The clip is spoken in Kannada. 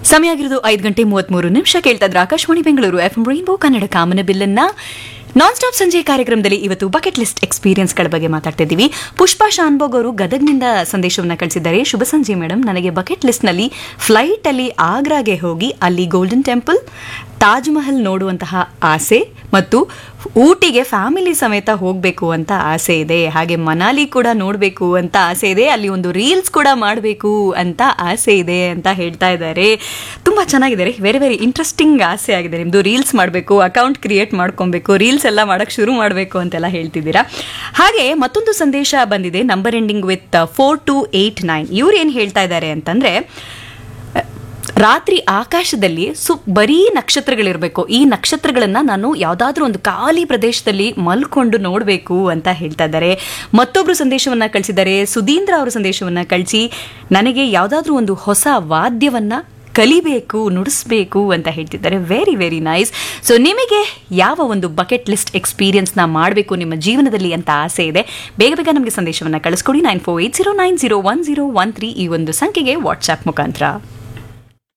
ಸಮಯ ಆಗಿರೋದು ಐದು ಗಂಟೆ ಮೂವತ್ಮೂರು ನಿಮಿಷ ಕೇಳ್ತಾ ಇದ್ರೆ ಆಕಾಶವಾಣಿ ಬೆಂಗಳೂರು ಎಫ್ ರೈನ್ಬೋ ಕನ್ನಡ ಕಾಮನ ಬಿಲ್ಲನ್ನ ನಾನ್ ಸ್ಟಾಪ್ ಸಂಜೆ ಕಾರ್ಯಕ್ರಮದಲ್ಲಿ ಇವತ್ತು ಬಕೆಟ್ ಲಿಸ್ಟ್ ಎಕ್ಸ್ಪೀರಿಯನ್ಸ್ಗಳ ಬಗ್ಗೆ ಮಾತಾಡ್ತಾ ಇದ್ದೀವಿ ಪುಷ್ಪಾ ಶಾನ್ಭೋಗ್ ಅವರು ಗದಗ್ನಿಂದ ಸಂದೇಶವನ್ನ ಕಳಿಸಿದ್ದಾರೆ ಶುಭ ಸಂಜೆ ಮೇಡಮ್ ನನಗೆ ಬಕೆಟ್ ಲಿಸ್ಟ್ನಲ್ಲಿ ಫ್ಲೈಟ್ ಅಲ್ಲಿ ಆಗ್ರಾಗೆ ಹೋಗಿ ಅಲ್ಲಿ ಗೋಲ್ಡನ್ ಟೆಂಪಲ್ ತಾಜ್ ಮಹಲ್ ನೋಡುವಂತಹ ಆಸೆ ಮತ್ತು ಊಟಿಗೆ ಫ್ಯಾಮಿಲಿ ಸಮೇತ ಹೋಗಬೇಕು ಅಂತ ಆಸೆ ಇದೆ ಹಾಗೆ ಮನಾಲಿ ಕೂಡ ನೋಡಬೇಕು ಅಂತ ಆಸೆ ಇದೆ ಅಲ್ಲಿ ಒಂದು ರೀಲ್ಸ್ ಕೂಡ ಮಾಡಬೇಕು ಅಂತ ಆಸೆ ಇದೆ ಅಂತ ಹೇಳ್ತಾ ಇದ್ದಾರೆ ತುಂಬ ಚೆನ್ನಾಗಿದ್ದಾರೆ ವೆರಿ ವೆರಿ ಇಂಟ್ರೆಸ್ಟಿಂಗ್ ಆಸೆ ಆಗಿದೆ ನಿಮ್ಮದು ರೀಲ್ಸ್ ಮಾಡಬೇಕು ಅಕೌಂಟ್ ಕ್ರಿಯೇಟ್ ಮಾಡ್ಕೊಬೇಕು ರೀಲ್ಸ್ ಎಲ್ಲ ಮಾಡೋಕ್ಕೆ ಶುರು ಮಾಡಬೇಕು ಅಂತೆಲ್ಲ ಹೇಳ್ತಿದ್ದೀರಾ ಹಾಗೆ ಮತ್ತೊಂದು ಸಂದೇಶ ಬಂದಿದೆ number ending with four two eight nine ಇವ್ರು ಏನು ಹೇಳ್ತಾ ಇದ್ದಾರೆ ಅಂತಂದರೆ ರಾತ್ರಿ ಆಕಾಶದಲ್ಲಿ ಸು ಬರೀ ನಕ್ಷತ್ರಗಳಿರಬೇಕು ಈ ನಕ್ಷತ್ರಗಳನ್ನ ನಾನು ಯಾವುದಾದ್ರೂ ಒಂದು ಖಾಲಿ ಪ್ರದೇಶದಲ್ಲಿ ಮಲ್ಕೊಂಡು ನೋಡಬೇಕು ಅಂತ ಹೇಳ್ತಾ ಇದ್ದಾರೆ ಮತ್ತೊಬ್ರು ಸಂದೇಶವನ್ನ ಕಳಿಸಿದ್ದಾರೆ ಸುಧೀಂದ್ರ ಅವರ ಸಂದೇಶವನ್ನ ಕಳಿಸಿ ನನಗೆ ಯಾವುದಾದ್ರೂ ಒಂದು ಹೊಸ ವಾದ್ಯವನ್ನ ಕಲಿಬೇಕು ನುಡಿಸ್ಬೇಕು ಅಂತ ಹೇಳ್ತಿದ್ದಾರೆ ವೆರಿ ವೆರಿ ನೈಸ್ ಸೊ ನಿಮಗೆ ಯಾವ ಒಂದು ಬಕೆಟ್ ಲಿಸ್ಟ್ ಎಕ್ಸ್ಪೀರಿಯನ್ಸ್ನ ಮಾಡಬೇಕು ನಿಮ್ಮ ಜೀವನದಲ್ಲಿ ಅಂತ ಆಸೆ ಇದೆ ಬೇಗ ಬೇಗ ನಮಗೆ ಸಂದೇಶವನ್ನು ಕಳಿಸ್ಕೊಡಿ nine four eight zero nine zero one zero one three ಈ ಒಂದು ಸಂಖ್ಯೆಗೆ ವಾಟ್ಸ್ಆ್ಯಪ್ ಮುಖಾಂತರ